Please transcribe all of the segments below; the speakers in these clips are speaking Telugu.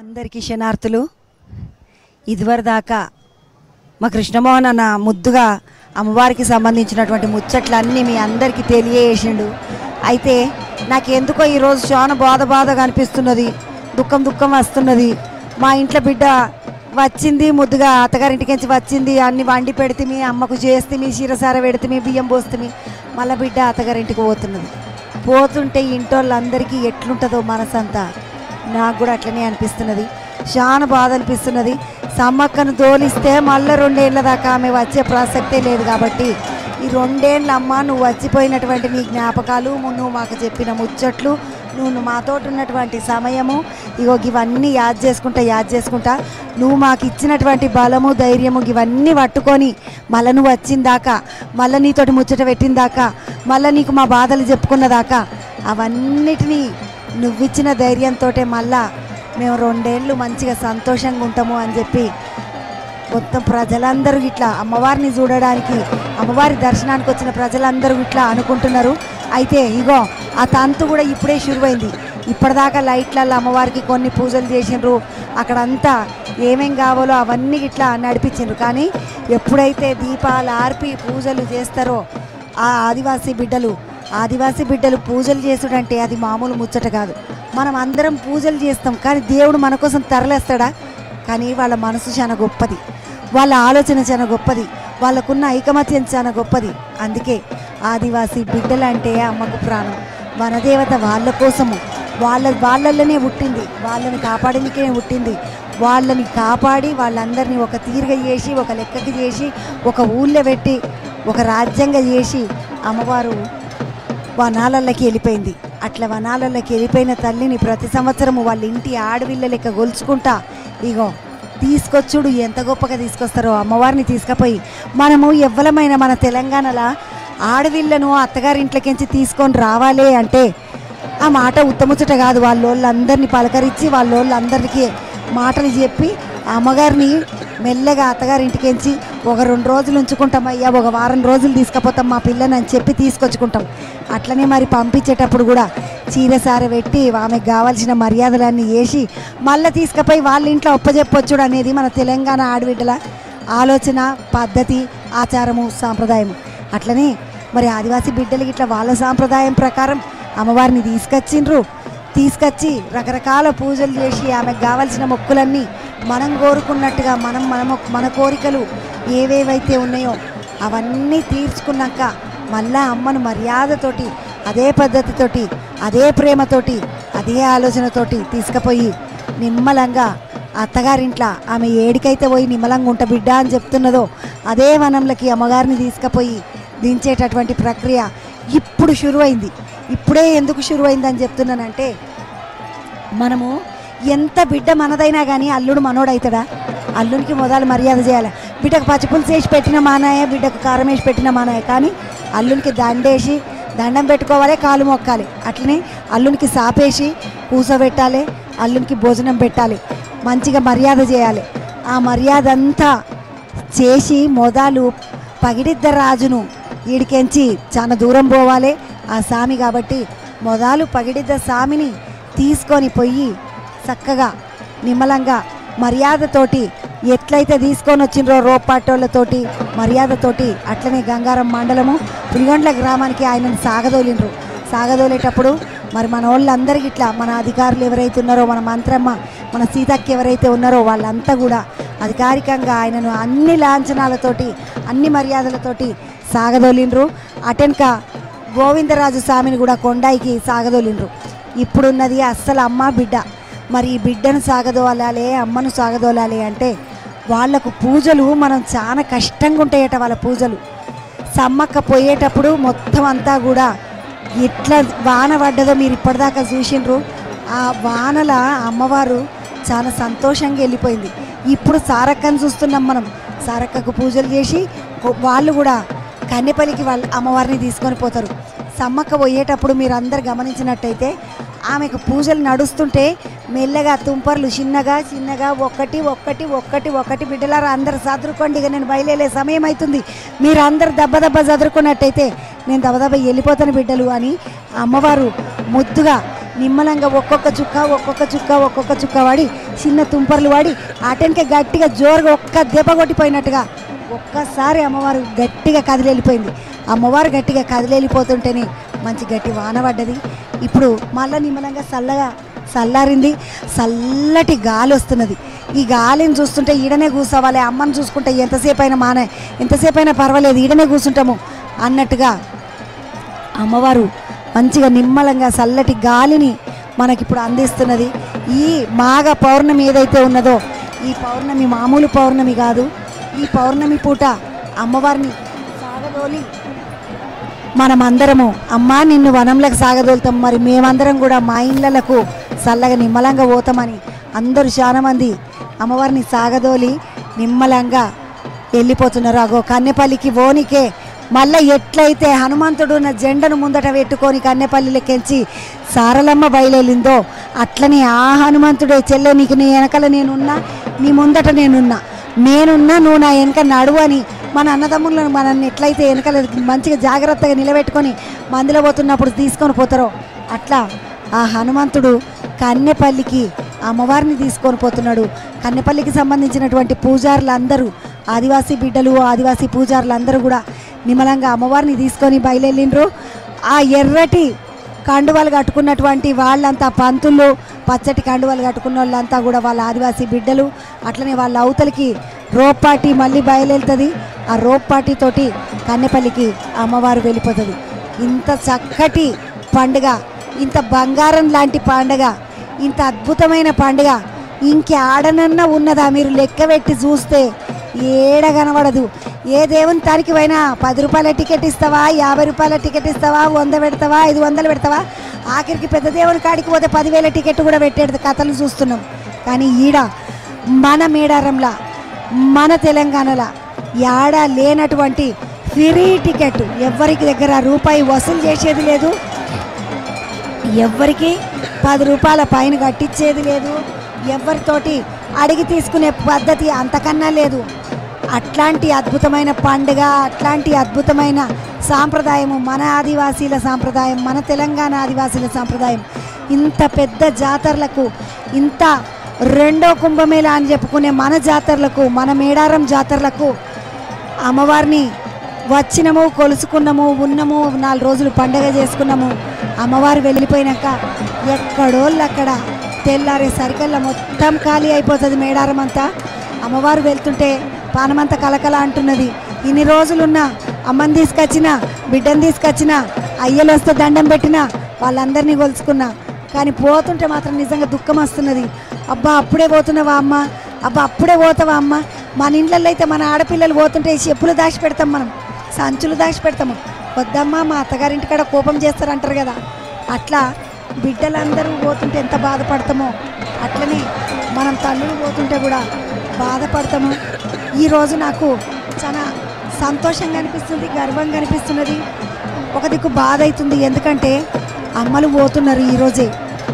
అందరికీ క్షణార్థులు ఇదివరకు దాకా మా కృష్ణమోహన్ అన్న ముద్దుగా అమ్మవారికి సంబంధించినటువంటి ముచ్చట్లన్నీ మీ అందరికీ తెలియజేసిండు అయితే నాకెందుకో ఈరోజు చాలా బాధ బాధగా అనిపిస్తున్నది దుఃఖం దుఃఖం వస్తున్నది మా ఇంట్లో బిడ్డ వచ్చింది ముద్దుగా అత్తగారింటికించి వచ్చింది అన్ని వండి పెడితే మీ అమ్మకు చేస్తే మీ చీరసార పెడితే మీ బియ్యం పోస్తే మళ్ళీ బిడ్డ అత్తగారింటికి పోతున్నది పోతుంటే ఇంటోళ్ళందరికీ ఎట్లుంటుందో మనసంతా నాకు కూడా అట్లనే అనిపిస్తున్నది చాలా బాధ అనిపిస్తున్నది సమ్మక్కను దోలిస్తే మళ్ళీ రెండేళ్ల దాకా ఆమె వచ్చే ప్రసక్తే లేదు కాబట్టి ఈ రెండేళ్ళ అమ్మ నువ్వు వచ్చిపోయినటువంటి నీ జ్ఞాపకాలు నువ్వు మాకు చెప్పిన ముచ్చట్లు నువ్వు మాతో ఉన్నటువంటి సమయము ఇగో ఇవన్నీ యాద్ చేసుకుంటా యాద్ చేసుకుంటా నువ్వు మాకు ఇచ్చినటువంటి బలము ధైర్యము ఇవన్నీ పట్టుకొని మళ్ళీ నువ్వు వచ్చిందాకా మళ్ళీ నీతోటి ముచ్చట పెట్టిందాకా మళ్ళీ నీకు మా బాధలు చెప్పుకున్నదాకా అవన్నిటినీ నువ్విచ్చిన ధైర్యంతో మళ్ళా మేము రెండేళ్ళు మంచిగా సంతోషంగా ఉంటాము అని చెప్పి మొత్తం ప్రజలందరూ ఇట్లా అమ్మవారిని చూడడానికి అమ్మవారి దర్శనానికి వచ్చిన ప్రజలందరూ ఇట్లా అనుకుంటున్నారు అయితే ఇగో ఆ తంతు కూడా ఇప్పుడే శురువైంది ఇప్పటిదాకా లైట్లలో అమ్మవారికి కొన్ని పూజలు చేసిండ్రు అక్కడంతా ఏమేం కావాలో అవన్నీ ఇట్లా నడిపించిండ్రు కానీ ఎప్పుడైతే దీపాలు ఆర్పి పూజలు చేస్తారో ఆ ఆదివాసీ బిడ్డలు ఆదివాసీ బిడ్డలు పూజలు చేసుడంటే అది మామూలు ముచ్చట కాదు మనం అందరం పూజలు చేస్తాం కానీ దేవుడు మన కోసం తరలేస్తాడా కానీ వాళ్ళ మనసు చాలా గొప్పది వాళ్ళ ఆలోచన చాలా గొప్పది వాళ్ళకున్న ఐకమత్యం చాలా గొప్పది అందుకే ఆదివాసీ బిడ్డలంటే అమ్మకు ప్రాణం వనదేవత వాళ్ళ కోసము వాళ్ళ వాళ్ళల్లోనే పుట్టింది వాళ్ళని కాపాడనికే పుట్టింది వాళ్ళని కాపాడి వాళ్ళందరినీ ఒక తీరుగా చేసి ఒక లెక్కకి చేసి ఒక ఊళ్ళో పెట్టి ఒక రాజ్యంగా చేసి అమ్మవారు వనాలలోకి వెళ్ళిపోయింది అట్లా వనాలలోకి వెళ్ళిపోయిన తల్లిని ప్రతి సంవత్సరము వాళ్ళ ఇంటి ఆడవిళ్ళ లెక్క గొలుచుకుంటా ఇగో తీసుకొచ్చుడు ఎంత గొప్పగా తీసుకొస్తారో అమ్మవారిని తీసుకుపోయి మనము ఎవ్వలమైన మన తెలంగాణలో ఆడవిళ్ళను అత్తగారింట్లోకించి తీసుకొని రావాలి అంటే ఆ మాట ఉత్తముచ్చట కాదు వాళ్ళోళ్ళందరినీ పలకరించి వాళ్ళోళ్ళందరికీ మాటలు చెప్పి ఆ అమ్మగారిని మెల్లగా అత్తగారింటికించి ఒక రెండు రోజులు ఉంచుకుంటాం అయ్యా ఒక వారం రోజులు తీసుకుపోతాం మా పిల్లని అని చెప్పి తీసుకొచ్చుకుంటాం అట్లనే మరి పంపించేటప్పుడు కూడా చీర సార పెట్టి ఆమెకు కావాల్సిన మర్యాదలన్నీ వేసి మళ్ళీ తీసుకుపోయి వాళ్ళ ఇంట్లో ఒప్పజెప్పొచ్చుడు అనేది మన తెలంగాణ ఆడబిడ్డల ఆలోచన పద్ధతి ఆచారము సాంప్రదాయము అట్లనే మరి ఆదివాసీ బిడ్డలకి ఇట్లా వాళ్ళ సాంప్రదాయం ప్రకారం అమ్మవారిని తీసుకొచ్చిండ్రు తీసుకొచ్చి రకరకాల పూజలు చేసి ఆమెకు కావాల్సిన మొక్కులన్నీ మనం కోరుకున్నట్టుగా మనం మన మొక్- మన కోరికలు ఏవేవైతే ఉన్నాయో అవన్నీ తీర్చుకున్నాక మళ్ళా అమ్మను మర్యాదతోటి అదే పద్ధతితోటి అదే ప్రేమతోటి అదే ఆలోచనతోటి తీసుకుపోయి నిమ్మలంగా అత్తగారింట్ల ఆమె ఏడికైతే పోయి నిమ్మలంగా ఉంట బిడ్డ అని చెప్తున్నదో అదే వనంలోకి అమ్మగారిని తీసుకుపోయి దించేటటువంటి ప్రక్రియ ఇప్పుడు షురువైంది ఇప్పుడే ఎందుకు షురువైంది అని చెప్తున్నానంటే మనము ఎంత బిడ్డ మనదైనా కానీ అల్లుడు మనోడవుతాడా అల్లునికి మొదలు మర్యాద చేయాలి బిడ్డకు పచ్చిపులుసు వేసి పెట్టిన మానాయ బిడ్డకు కారం వేసి పెట్టిన మానాయ కానీ అల్లునికి దండేసి దండం పెట్టుకోవాలి కాలు మొక్కాలి అట్లనే అల్లునికి సాపేసి కూసబెట్టాలి అల్లునికి భోజనం పెట్టాలి మంచిగా మర్యాద చేయాలి ఆ మర్యాద అంతా చేసి మొదలు పగిడిద్ద రాజును ఈడికెంచి చాలా దూరం పోవాలి ఆ సామి కాబట్టి మొదలు పగిడిద్ద సామిని తీసుకొని పోయి చక్కగా నిమ్మలంగా మర్యాదతోటి ఎట్లయితే తీసుకొని వచ్చిండ్రో రోపాటోళ్ళతోటి మర్యాదతోటి అట్లనే గంగారం మండలము పులిగొండ్ల గ్రామానికి ఆయనను సాగదోలిండ్రు సాగదోలేటప్పుడు మరి మన వాళ్ళందరికీ ఇట్లా మన అధికారులు ఎవరైతే ఉన్నారో మన మంత్రమ్మ మన సీతక్క ఎవరైతే ఉన్నారో వాళ్ళంతా కూడా అధికారికంగా ఆయనను అన్ని లాంఛనాలతోటి అన్ని మర్యాదలతోటి సాగదోలిండ్రు అటెన్క గోవిందరాజు స్వామిని కూడా కొండాయికి సాగదోలిండ్రు ఇప్పుడున్నది అస్సలు అమ్మ బిడ్డ మరి ఈ బిడ్డను సాగదోలాలి అమ్మను సాగదోలాలి అంటే వాళ్ళకు పూజలు మనం చాలా కష్టంగా ఉంటాయట వాళ్ళ పూజలు సమ్మక్క పోయేటప్పుడు మొత్తం అంతా కూడా ఎట్లా వాన పడ్డదో మీరు ఇప్పటిదాకా చూసిండ్రు ఆ వానల అమ్మవారు చాలా సంతోషంగా వెళ్ళిపోయింది ఇప్పుడు సారక్కను చూస్తున్నాం మనం సారక్కకు పూజలు చేసి కొ- వాళ్ళు కూడా కన్నెపల్లికి వాళ్ళ అమ్మవారిని తీసుకొని పోతారు సమ్మక్క పోయేటప్పుడు మీరు అందరు గమనించినట్టయితే ఆమెకు పూజలు నడుస్తుంటే మెల్లగా తుంపర్లు చిన్నగా చిన్నగా ఒక్కటి ఒక్కటి ఒక్కటి ఒక్కటి బిడ్డలారా అందరు చదురుకోండి ఇక నేను బయలుదేరే సమయం అవుతుంది మీరు అందరు దెబ్బ దెబ్బ చదురుకున్నట్టయితే నేను దెబ్బ దెబ్బ వెళ్ళిపోతాను బిడ్డలు అని అమ్మవారు ముద్దుగా నిమ్మలంగా ఒక్కొక్క చుక్క ఒక్కొక్క చుక్క ఒక్కొక్క చుక్క వాడి చిన్న తుంపర్లు వాడి అటెన్కే గట్టిగా జోరుగా ఒక్క దెబ్బ కొట్టిపోయినట్టుగా ఒక్కసారి అమ్మవారు గట్టిగా కదిలేలిపోయింది అమ్మవారు గట్టిగా కదిలేలిపోతుంటేనే మంచి గట్టి వాన పడ్డది ఇప్పుడు మళ్ళీ నిమ్మలంగా చల్లగా చల్లారింది చల్లటి గాలి వస్తున్నది ఈ గాలిని చూస్తుంటే ఈడనే కూర్చోవాలి అమ్మని చూసుకుంటే ఎంతసేపు అయినా మానే ఎంతసేపు అయినా పర్వాలేదు ఈడనే కూర్చుంటాము అన్నట్టుగా అమ్మవారు మంచిగా నిమ్మలంగా చల్లటి గాలిని మనకిప్పుడు అందిస్తున్నది ఈ మాఘ పౌర్ణమి ఏదైతే ఉన్నదో ఈ పౌర్ణమి మామూలు పౌర్ణమి కాదు ఈ పౌర్ణమి పూట అమ్మవారిని సాగదోలి మనమందరము అమ్మా నిన్ను వనంలోకి సాగదోలుతాం మరి మేమందరం కూడా మా ఇళ్ళలకు చల్లగా నిమ్మలంగా పోతామని అందరూ చాలా మంది అమ్మవారిని సాగదోలి నిమ్మలంగా వెళ్ళిపోతున్నారు అగో కన్నెపల్లికి ఓనికే మళ్ళీ ఎట్లయితే హనుమంతుడు నా జెండను ముందట పెట్టుకొని కన్నెపల్లిలకెంచి సారలమ్మ బయలుదేరిందో అట్లనే ఆ హనుమంతుడే చెల్లె నీకు నీ వెనకాల నేనున్నా నీ ముందట నేనున్నా నేనున్నా నువ్వు నా వెనక నడువు అని మన అన్నదమ్ములను మనల్ని ఎట్లయితే వెనకాల మంచిగా జాగ్రత్తగా నిలబెట్టుకొని మందిలో పోతున్నప్పుడు తీసుకొని పోతారో అట్లా ఆ హనుమంతుడు కన్నెపల్లికి అమ్మవారిని తీసుకొని పోతున్నాడు కన్నెపల్లికి సంబంధించినటువంటి పూజారులు అందరూ ఆదివాసీ బిడ్డలు ఆదివాసీ పూజారులు అందరూ కూడా నిమ్మలంగా అమ్మవారిని తీసుకొని బయలుదేరిండ్రు ఆ ఎర్రటి కండువాలు కట్టుకున్నటువంటి వాళ్ళంతా పంతులు పచ్చటి కండువాలు కట్టుకున్న వాళ్ళంతా కూడా వాళ్ళ ఆదివాసీ బిడ్డలు అట్లనే వాళ్ళ అవతలికి రోప్ పార్టీ మళ్ళీ బయలుదేరుతుంది ఆ రోప్ పార్టీ తోటి కన్నెపల్లికి అమ్మవారు వెళ్ళిపోతుంది ఇంత చక్కటి పండుగ ఇంత బంగారం లాంటి పండుగ ఇంత అద్భుతమైన పండుగ ఇంకేడనన్నా ఉన్నదా మీరు లెక్క పెట్టి చూస్తే ఏడ కనబడదు ఏ దేవుని తానికి పోయినా పది రూపాయల టికెట్ ఇస్తావా యాభై రూపాయల టికెట్ ఇస్తావా వంద పెడతావా ఐదు వందలు పెడతావా ఆఖరికి పెద్ద దేవుని కాడికి పోతే పదివేల టికెట్ కూడా పెట్టేది కథలు చూస్తున్నాం కానీ ఈడ మన మేడారంలా మన తెలంగాణలో యాడ లేనటువంటి ఫ్రీ టికెట్ ఎవరికి దగ్గర రూపాయి వసూలు చేసేది లేదు ఎవ్వరికి పది రూపాయల పైన కట్టించేది లేదు ఎవరితోటి అడిగి తీసుకునే పద్ధతి అంతకన్నా లేదు అట్లాంటి అద్భుతమైన పండుగ అట్లాంటి అద్భుతమైన సాంప్రదాయము మన ఆదివాసీల సాంప్రదాయం మన తెలంగాణ ఆదివాసీల సాంప్రదాయం ఇంత పెద్ద జాతరలకు ఇంత రెండో కుంభమేళ అని చెప్పుకునే మన జాతరలకు మన మేడారం జాతరలకు అమ్మవారిని వచ్చినము కొలుసుకున్నాము ఉన్నాము నాలుగు రోజులు పండగ చేసుకున్నాము అమ్మవారు వెళ్ళిపోయినాక ఎక్కడోళ్ళు అక్కడ తెల్లారే సరికల్లా మొత్తం ఖాళీ అయిపోతుంది మేడారం అంతా అమ్మవారు వెళ్తుంటే పానమంతా కలకల అంటున్నది ఇన్ని రోజులున్న అమ్మని తీసుకొచ్చిన బిడ్డను తీసుకొచ్చిన అయ్యలు వస్తే దండం పెట్టిన వాళ్ళందరినీ కొలుసుకున్నా కానీ పోతుంటే మాత్రం నిజంగా దుఃఖం వస్తున్నది అబ్బా అప్పుడే పోతున్నావా అమ్మ అబ్బా అప్పుడే పోతావా అమ్మ మన ఇండ్లలో అయితే మన ఆడపిల్లలు పోతుంటే చెప్పులు దాచి పెడతాం మనం సంచులు దాచి పెడతాము వద్దమ్మా మా అత్తగారింటికాడ కోపం చేస్తారంటారు కదా అట్లా బిడ్డలందరూ పోతుంటే ఎంత బాధపడతామో అట్లనే మనం తల్లులు పోతుంటే కూడా బాధపడతాము ఈరోజు నాకు చాలా సంతోషంగా అనిపిస్తుంది గర్వంగా అనిపిస్తున్నది ఒక దిక్కు బాధ అవుతుంది ఎందుకంటే అమ్మలు పోతున్నారు ఈరోజే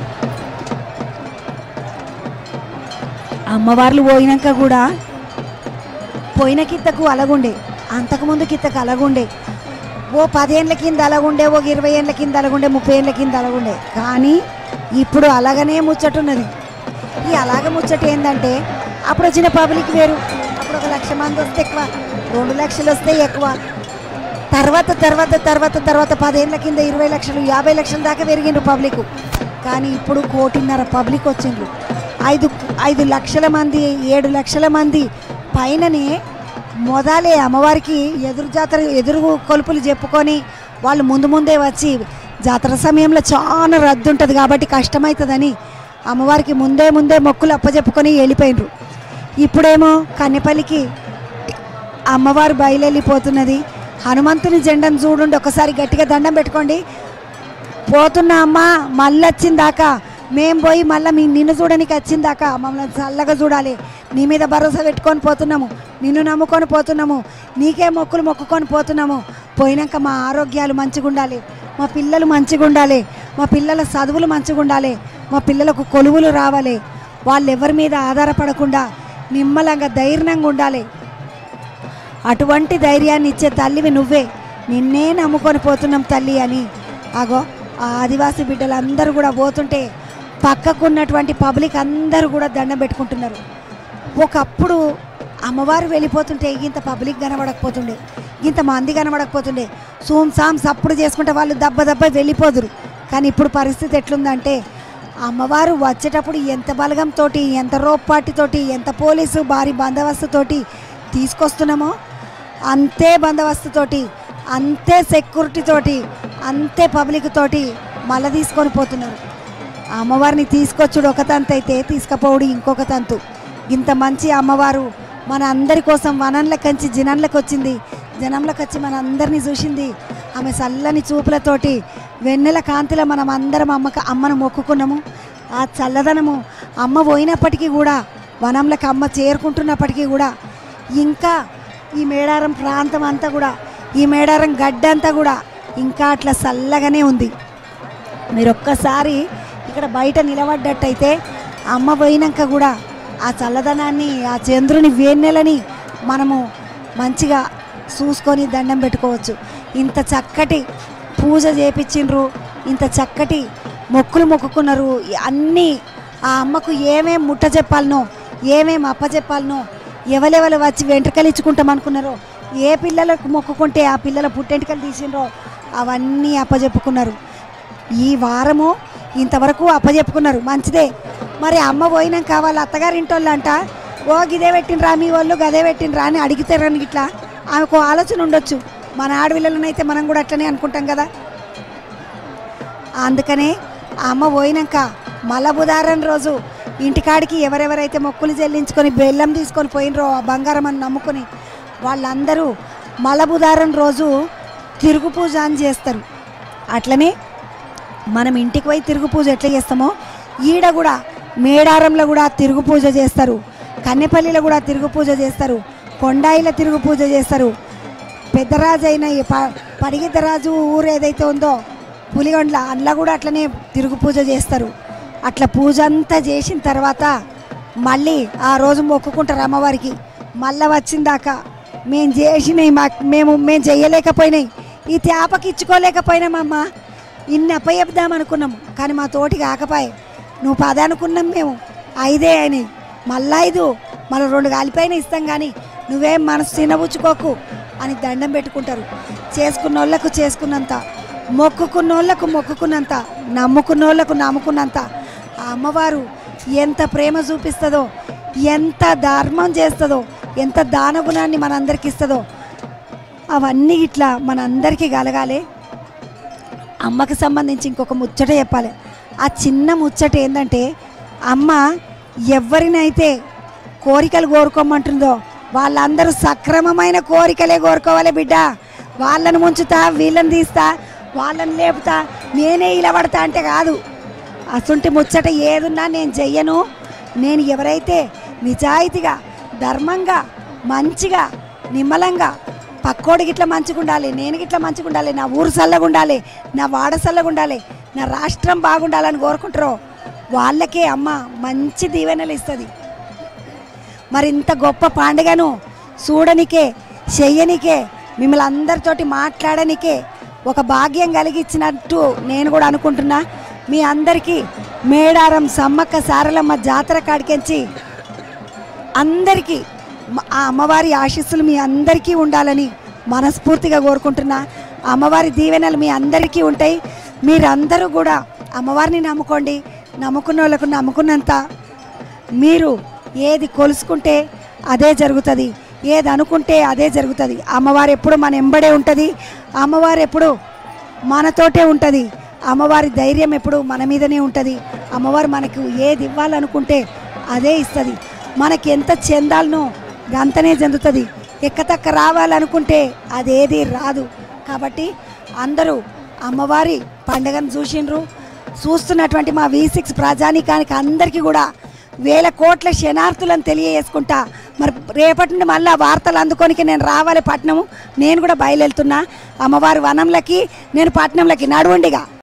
అమ్మవార్లు పోయినాక కూడా పోయిన కిత్తకు అలాగుండే అంతకుముందు కిత్తకు అలాగుండే ఓ పదేళ్ళ కింద అలాగుండే ఓ ఇరవై ఏళ్ళ కింద అలాగుండే ముప్పై ఏళ్ళ కింద అలాగుండే కానీ ఇప్పుడు అలాగనే ముచ్చటున్నది ఈ అలాగ ముచ్చట ఏంటంటే అప్పుడు వచ్చిన పబ్లిక్ వేరు అప్పుడు ఒక లక్ష మంది వస్తే ఎక్కువ రెండు లక్షలు వస్తే ఎక్కువ తర్వాత తర్వాత తర్వాత తర్వాత పదేళ్ళ కింద ఇరవై లక్షలు యాభై లక్షల దాకా పెరిగిండ్రు పబ్లిక్ కానీ ఇప్పుడు కోటిన్నర పబ్లిక్ వచ్చిండ్రు ఐదు ఐదు లక్షల మంది ఏడు లక్షల మంది పైననే మొదలే అమ్మవారికి ఎదురు జాతర ఎదురు కొలుపులు చెప్పుకొని వాళ్ళు ముందు ముందే వచ్చి జాతర సమయంలో చాలా రద్దు ఉంటుంది కాబట్టి కష్టమవుతుందని అమ్మవారికి ముందే ముందే మొక్కులు అప్పచెప్పుకొని వెళ్ళిపోయినరు ఇప్పుడేమో కన్నెపల్లికి అమ్మవారు బయలువెళ్ళిపోతున్నది హనుమంతుని జెండను చూడండి ఒకసారి గట్టిగా దండం పెట్టుకోండి పోతున్నా అమ్మ మళ్ళీ వచ్చిందాకా మేం పోయి మళ్ళీ మీ నిన్ను చూడడానికి వచ్చిందాకా మమ్మల్ని చల్లగా చూడాలి నీ మీద భరోసా పెట్టుకొని పోతున్నాము నిన్ను నమ్ముకొని పోతున్నాము నీకే మొక్కులు మొక్కుకొని పోతున్నాము పోయినాక మా ఆరోగ్యాలు మంచిగా ఉండాలి మా పిల్లలు మంచిగా ఉండాలి మా పిల్లల చదువులు మంచిగా ఉండాలి మా పిల్లలకు కొలువులు రావాలి వాళ్ళు ఎవరి మీద ఆధారపడకుండా నిమ్మలంగా ధైర్యంగా ఉండాలి అటువంటి ధైర్యాన్ని ఇచ్చే తల్లివి నువ్వే నిన్నే నమ్ముకొని పోతున్నాం తల్లి అని అగో ఆ ఆదివాసీ బిడ్డలందరూ కూడా పోతుంటే పక్కకున్నటువంటి పబ్లిక్ అందరూ కూడా దండం పెట్టుకుంటున్నారు ఒకప్పుడు అమ్మవారు వెళ్ళిపోతుంటే ఇంత పబ్లిక్ కనబడకపోతుండే ఇంత మంది కనబడకపోతుండే సూమ్ సామ్ సప్పుడు చేసుకుంటే వాళ్ళు దెబ్బ దెబ్బ వెళ్ళిపోదురు కానీ ఇప్పుడు పరిస్థితి ఎట్లుందంటే అమ్మవారు వచ్చేటప్పుడు ఎంత బలగంతో ఎంత రోప్పాటితోటి ఎంత పోలీసు భారీ బందోబస్తుతోటి తీసుకొస్తున్నామో అంతే బందోబస్తుతోటి అంతే సెక్యూరిటీ తోటి అంతే పబ్లిక్ తోటి మళ్ళీ తీసుకొని పోతున్నారు ఆ అమ్మవారిని తీసుకొచ్చుడు ఒక తంతు అయితే తీసుకుపోవుడు ఇంకొక తంతు ఇంత మంచి అమ్మవారు మన అందరి కోసం వనంలోకి కంచి జనంలోకి వచ్చింది జనంలోకి వచ్చి మన అందరినీ చూసింది ఆమె చల్లని చూపులతోటి వెన్నెల కాంతిలో మనం అందరం అమ్మక అమ్మను మొక్కుకున్నాము ఆ చల్లదనము అమ్మ పోయినప్పటికీ కూడా వనంలోకి అమ్మ చేరుకుంటున్నప్పటికీ కూడా ఇంకా ఈ మేడారం ప్రాంతం అంతా కూడా ఈ మేడారం గడ్డ అంతా కూడా ఇంకా అట్లా చల్లగానే ఉంది మీరు ఒక్కసారి ఇక్కడ బయట నిలబడ్డట్టయితే అమ్మ పోయినాక కూడా ఆ చల్లదనాన్ని ఆ చంద్రుని వేన్నెలని మనము మంచిగా చూసుకొని దండం పెట్టుకోవచ్చు ఇంత చక్కటి పూజ చేపించిండ్రు ఇంత చక్కటి మొక్కులు మొక్కుకున్నారు అన్నీ ఆ అమ్మకు ఏమేం ముట్ట చెప్పాలనో ఏమేం అప్ప చెప్పాలనో ఎవరెవరు వచ్చి వెంట్రుకలు ఇచ్చుకుంటాం అనుకున్నారో ఏ పిల్లలకు మొక్కుకుంటే ఆ పిల్లల పుట్టెంటుకలు తీసిండ్రో అవన్నీ అప్పచెప్పుకున్నారు ఈ వారము ఇంతవరకు అప్పచెప్పుకున్నారు మంచిదే మరి అమ్మ పోయినాక వాళ్ళ అత్తగారింటోళ్ళు అంట ఓ గిదే పెట్టినరా మీ వాళ్ళు గదే పెట్టినరా అని అడిగితారని ఇట్లా ఆమెకు ఆలోచన ఉండొచ్చు మన ఆడపిల్లలనైతే మనం కూడా అట్లనే అనుకుంటాం కదా అందుకనే ఆ అమ్మ పోయినాక మల బుధారం రోజు ఇంటికాడికి ఎవరెవరైతే మొక్కులు చెల్లించుకొని బెల్లం తీసుకొని పోయినరో ఆ బంగారం అని నమ్ముకొని వాళ్ళందరూ మల బుధారం రోజు తిరుగు పూజ అని చేస్తారు అట్లనే మనం ఇంటికి పోయి తిరుగు పూజ ఎట్లా చేస్తామో ఈడ కూడా మేడారంలో కూడా తిరుగు పూజ చేస్తారు కన్నెపల్లిలో కూడా తిరుగు పూజ చేస్తారు కొండాయిల తిరుగు పూజ చేస్తారు పెద్దరాజు అయిన ఈ ప పడిగిద్దరాజు ఊరు ఏదైతే ఉందో పులిగొండ్ల అందులో కూడా అట్లనే తిరుగు పూజ చేస్తారు అట్లా పూజ అంతా చేసిన తర్వాత మళ్ళీ ఆ రోజు మొక్కుకుంటారు అమ్మవారికి మళ్ళీ వచ్చిందాక మేము చేసినవి మా మేము మేము చేయలేకపోయినాయి ఈ తేపకి ఇచ్చుకోలేకపోయినామమ్మా ఇన్ని అప్పచెప్దాం అనుకున్నాం కానీ మా తోటి కాకపాయే నువ్వు పద అనుకున్నాం మేము ఐదే అయినాయి మళ్ళా ఐదు మళ్ళీ రెండు కాలిపోయిన ఇస్తాం కానీ నువ్వేం మనసు తినబుచ్చుకోకు అని దండం పెట్టుకుంటారు చేసుకున్న వాళ్ళకు చేసుకున్నంత మొక్కుకున్న వాళ్ళకు మొక్కుకున్నంత నమ్ముకున్న వాళ్ళకు నమ్ముకున్నంత ఆ అమ్మవారు ఎంత ప్రేమ చూపిస్తుందో ఎంత ధర్మం చేస్తుందో ఎంత దానగుణాన్ని మనందరికి ఇస్తుందో అవన్నీ ఇట్లా మనందరికీ కలగాలి అమ్మకి సంబంధించి ఇంకొక ముచ్చట చెప్పాలి ఆ చిన్న ముచ్చట ఏంటంటే అమ్మ ఎవరినైతే కోరికలు కోరుకోమంటుందో వాళ్ళందరూ సక్రమమైన కోరికలే కోరుకోవాలి బిడ్డ వాళ్ళని ముంచుతా వీళ్ళని తీస్తా వాళ్ళని లేపుతా నేనే ఇలా పడతా అంటే కాదు అసంటి ముచ్చట ఏదున్నా నేను చెయ్యను నేను ఎవరైతే నిజాయితీగా ధర్మంగా మంచిగా నిమ్మలంగా పక్కోడి గిట్ల మంచిగా ఉండాలి నేను గిట్ల మంచిగా ఉండాలి నా ఊరు చల్లగా ఉండాలి నా వాడ చల్లగా ఉండాలి నా రాష్ట్రం బాగుండాలని కోరుకుంటారో వాళ్ళకే అమ్మ మంచి దీవెనలు ఇస్తుంది మరి ఇంత గొప్ప పండుగను చూడనికే చెయ్యనికే మిమ్మల్ని అందరితోటి మాట్లాడనికే ఒక భాగ్యం కలిగించినట్టు నేను కూడా అనుకుంటున్నా మీ అందరికీ మేడారం సమ్మక్క సారలమ్మ జాతర కాడికెంచి అందరికీ మ- ఆ అమ్మవారి ఆశీస్సులు మీ అందరికీ ఉండాలని మనస్ఫూర్తిగా కోరుకుంటున్నా అమ్మవారి దీవెనలు మీ అందరికీ ఉంటాయి మీరందరూ కూడా అమ్మవారిని నమ్ముకోండి నమ్ముకున్న వాళ్ళకు నమ్ముకున్నంత మీరు ఏది కొలుసుకుంటే అదే జరుగుతుంది ఏది అనుకుంటే అదే జరుగుతుంది అమ్మవారు ఎప్పుడు మన ఎంబడే ఉంటుంది అమ్మవారు ఎప్పుడు మనతోటే ఉంటుంది అమ్మవారి ధైర్యం ఎప్పుడు మన మీదనే ఉంటుంది అమ్మవారు మనకు ఏది ఇవ్వాలనుకుంటే అదే ఇస్తుంది మనకి ఎంత చెందాలనో గంతనే చెందుతుంది ఎక్కతక్క రావాలనుకుంటే అదేది రాదు కాబట్టి అందరూ అమ్మవారి పండుగను చూసిండ్రు చూస్తున్నటువంటి మా వి సిక్స్ ప్రజానికానికి అందరికీ కూడా వేల కోట్ల శనార్థులను తెలియజేసుకుంటా మరి రేపటి నుండి మళ్ళీ ఆ వార్తలు అందుకోనికి నేను రావాలి పట్నము నేను కూడా బయలుదేరుతున్నా అమ్మవారి వనంలకి నేను పట్నంలకి నడువండిగా